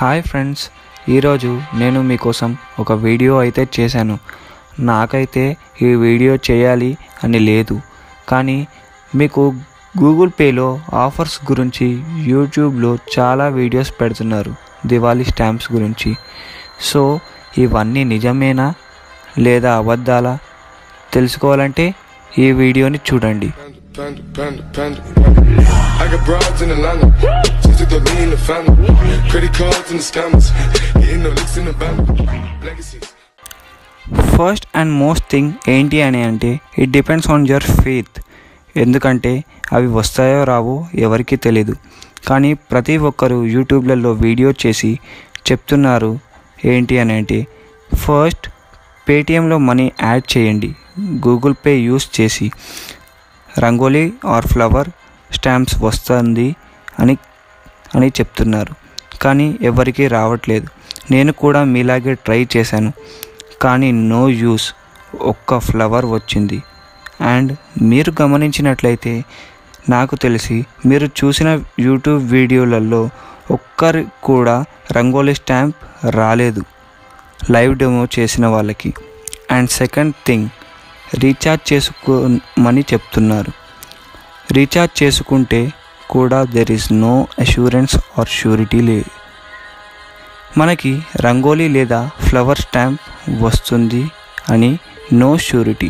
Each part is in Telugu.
హాయ్ ఫ్రెండ్స్ ఈరోజు నేను మీకోసం ఒక వీడియో అయితే చేశాను నాకైతే ఈ వీడియో చేయాలి అని లేదు కానీ మీకు గూగుల్ పేలో ఆఫర్స్ గురించి యూట్యూబ్లో చాలా వీడియోస్ పెడుతున్నారు దివాళీ స్టాంప్స్ గురించి సో ఇవన్నీ నిజమేనా లేదా అబద్ధాలా తెలుసుకోవాలంటే ఈ వీడియోని చూడండి Panda, panda, panda, panda. I got broads in Atlanta. Just took the lean in the family. Credit cards and the scammers. Getting no licks in the band. Legacies. First and most thing ఏంటి అని అంటే it depends on your faith ఎందుకంటే అవి వస్తాయో రావో ఎవరికీ తెలీదు కానీ ప్రతి ఒక్కరు యూట్యూబ్లలో వీడియో చేసి చెప్తున్నారు ఏంటి అని అంటే ఫస్ట్ పేటిఎంలో మనీ యాడ్ చేయండి గూగుల్ పే యూస్ చేసి రంగోలీ ఆర్ ఫ్లవర్ స్టాంప్స్ వస్తుంది అని అని చెప్తున్నారు కానీ ఎవరికీ రావట్లేదు నేను కూడా మీలాగే ట్రై చేశాను కానీ నో యూస్ ఒక్క ఫ్లవర్ వచ్చింది అండ్ మీరు గమనించినట్లయితే నాకు తెలిసి మీరు చూసిన యూట్యూబ్ వీడియోలలో ఒక్కరి కూడా రంగోలీ స్టాంప్ రాలేదు లైవ్ డెమో చేసిన వాళ్ళకి అండ్ సెకండ్ థింగ్ రీఛార్జ్ చేసుకోమని చెప్తున్నారు రీఛార్జ్ చేసుకుంటే కూడా there is no assurance or surety లే మనకి రంగోలీ లేదా ఫ్లవర్ స్టాంప్ వస్తుంది అని నో షూరిటీ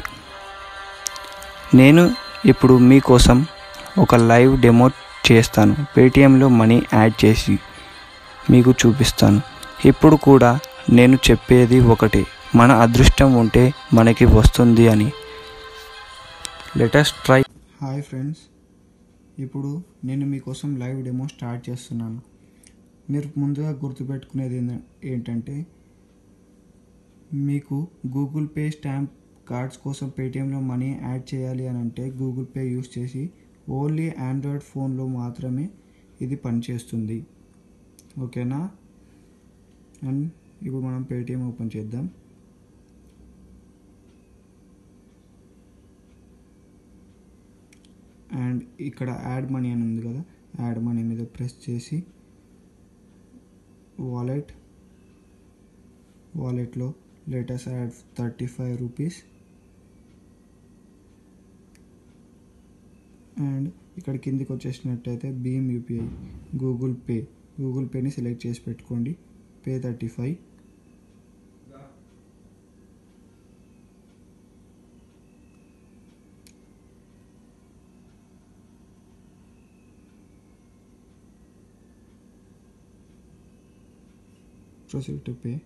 నేను ఇప్పుడు మీకోసం ఒక లైవ్ డెమో చేస్తాను పేటిఎంలో మనీ యాడ్ చేసి మీకు చూపిస్తాను ఇప్పుడు కూడా నేను చెప్పేది ఒకటే మన అదృష్టం ఉంటే మనకి వస్తుంది అని లెటెస్ట్ ట్రై హాయ్ ఫ్రెండ్స్ ఇప్పుడు నేను మీకోసం లైవ్ డెమో స్టార్ట్ చేస్తున్నాను మీరు ముందుగా గుర్తుపెట్టుకునేది ఏంద- ఏంటంటే మీకు గూగుల్ పే స్టాంప్ కార్డ్స్ కోసం పేటిఎంలో మనీ యాడ్ చేయాలి అని అంటే గూగుల్ పే యూస్ చేసి ఓన్లీ ఆండ్రాయిడ్ ఫోన్లో మాత్రమే ఇది పనిచేస్తుంది ఓకేనా అండ్ ఇప్పుడు మనం పేటిఎం ఓపెన్ చేద్దాం అండ్ ఇక్కడ యాడ్ మనీ అని ఉంది కదా యాడ్ మనీ మీద ప్రెస్ చేసి వాలెట్ వాలెట్లో latest add thirty five rupees and ఇక్కడ కిందికి వచ్చేసినట్టయితే భీమ్ యూపీఐ గూగుల్ పే గూగుల్ పేని సెలెక్ట్ చేసి పెట్టుకోండి pay thirty five proceed to pay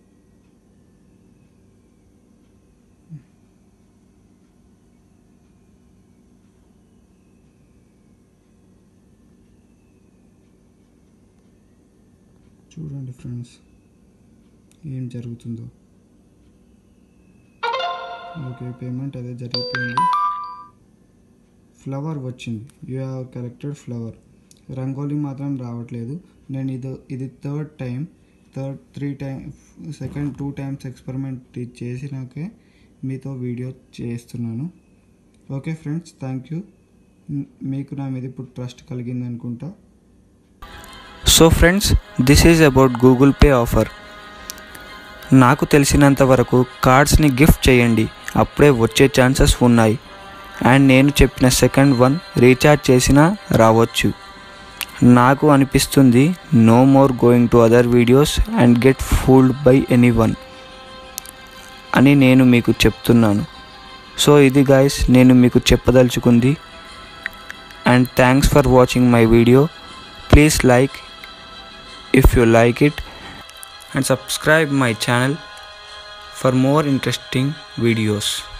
చూడండి ఫ్రెండ్స్ ఏం జరుగుతుందో ఓకే పేమెంట్ అదే జరిగిపోయింది ఫ్లవర్ వచ్చింది you have collected flower rangoli మాత్రం రావట్లేదు నేను ఇది ఇది third time third three time second two times experiment చేసినాకే మీతో వీడియో చేస్తున్నాను ఓకే ఫ్రెండ్స్ థ్యాంక్ యూ మీకు నా మీద ఇప్పుడు ట్రస్ట్ కలిగింది అనుకుంటా so friends this is about Google Pay offer నాకు తెలిసినంత వరకు కార్డ్స్ని గిఫ్ట్ చేయండి అప్పుడే వచ్చే ఛాన్సెస్ ఉన్నాయి అండ్ నేను చెప్పిన సెకండ్ వన్ రీఛార్జ్ చేసినా రావచ్చు నాకు అనిపిస్తుంది no more going to other videos and get fooled by anyone అని నేను మీకు చెప్తున్నాను సో ఇది గాయస్ నేను మీకు చెప్పదలుచుకుంది and thanks for watching my video please like if you like it and subscribe my channel for more interesting videos